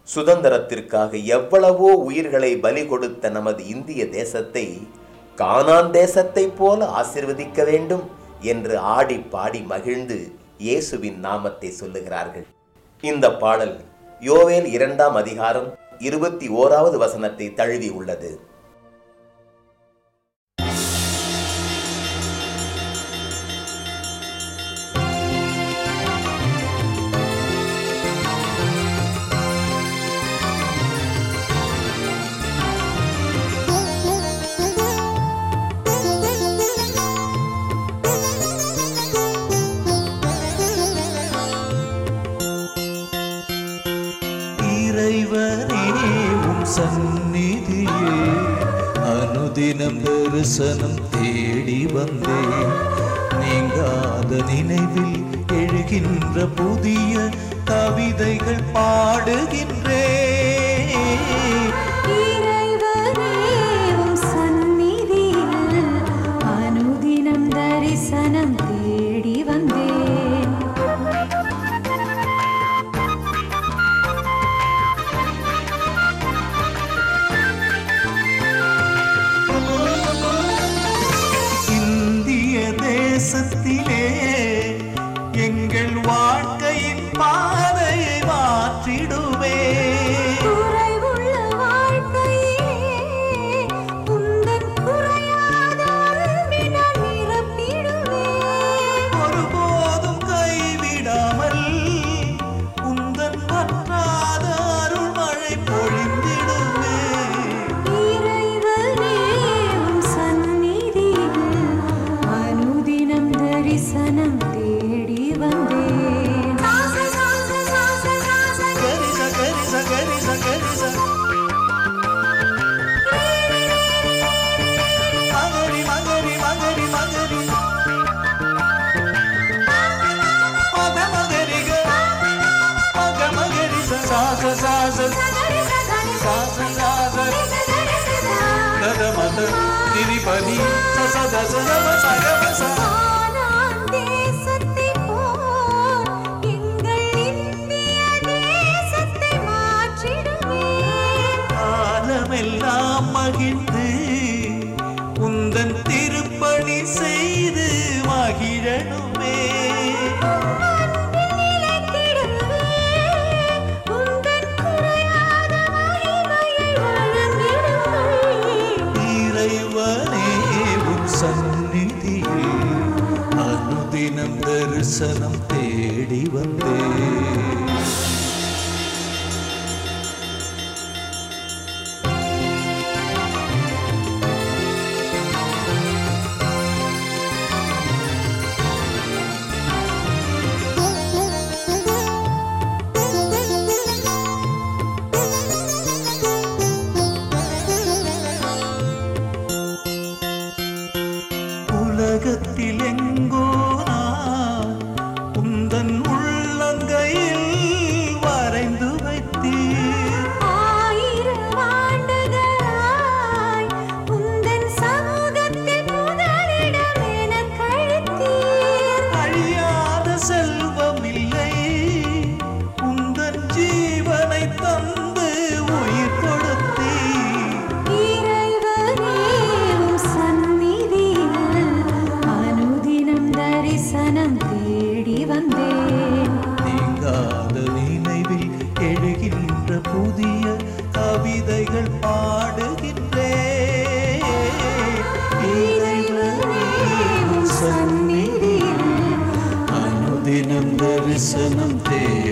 சுதந்திரத்திற்காக எவ்வளவோ உயிர்களை பலி கொடுத்த நமது இந்திய தேசத்தை கானான் தேசத்தைப் போல ஆசிர்வதிக்க வேண்டும் என்று ஆடி பாடி மகிழ்ந்து இயேசுவின் நாமத்தை சொல்லுகிறார்கள் இந்த பாடல் யோவேல் இரண்டாம் அதிகாரம் இருபத்தி ஓராவது வசனத்தை தழுவி உள்ளது இறைவனே உம் சந்நிதியே அனுதினம் தரிசனம் தேடி வந்தேன் நீங்காத நினைவில் எழுகின்ற புதிய கவிதைகள் பாடுகின்றேன் இறைவனே உம் சந்நிதியில் அனுதினம் தரிசனம் தேடி வந்தேன் இந்திய தேசத்திலே எங்கள் வாழ்க்கையின் பாதையை மாற்றிடுவே குறைவுள்ள வாழ்க்கையிலே உந்தன் குறையாத அன்பினால் நிரப்பிடுவேன் ஒருபோதும் கைவிடாமல் உந்தன் பற்றாத அருள் மழை பொழிந்திடுவே இறைவனே உம் சந்நிதியில் அனுதினம் தரிசனம் தேடி வந்தேன் கரிச கரிச கரிச கரிச மகரி மகரி மகரி மகரி மக மகரிக மக மகரி சாச சாச சாச சாச கத மத திரிபதி சச தச சம சகம ச கானான் தேசத்தைப் போல் எங்கள் இந்திய தேசத்தை மாற்றிடுவேன் காலமெல்லாம் மகிழ்ந்து உந்தன் திருப்பணி செய்து மகிழனுமே அன்பில் நிலைத்திடுவேன். உந்தன் குறையாத மகிமையை வழங்கிடுவேன். இறைவனே உன் சந்நிதியில் அனுதினம் தரிசனம் தேடி வந்தேன் உலகத்தில் எங்கோ நான் உந்தன் உள்ளங்கையில் வரைந்து வைத்தீர் ஆயிரம் ஆண்டுகளாய் உந்தன் சமூகத்தில் முதலிடம் எனக் அளித்தீர். அழியாத செல்வம் இல்லை உந்தன் ஜீவனை தந்து உயிர் கொடுத்தீர் இறைவனே உம் சந்நிதியில் அனுதினம் தரிசனம் தேடி வந்தேன் நீங்காத நினைவில் எழுகின்ற புதிய கவிதைகள் பாடுகின்றேன் இறைவனே உன் சந்நிதியில் அனுதினம் தரிசனம் தேடி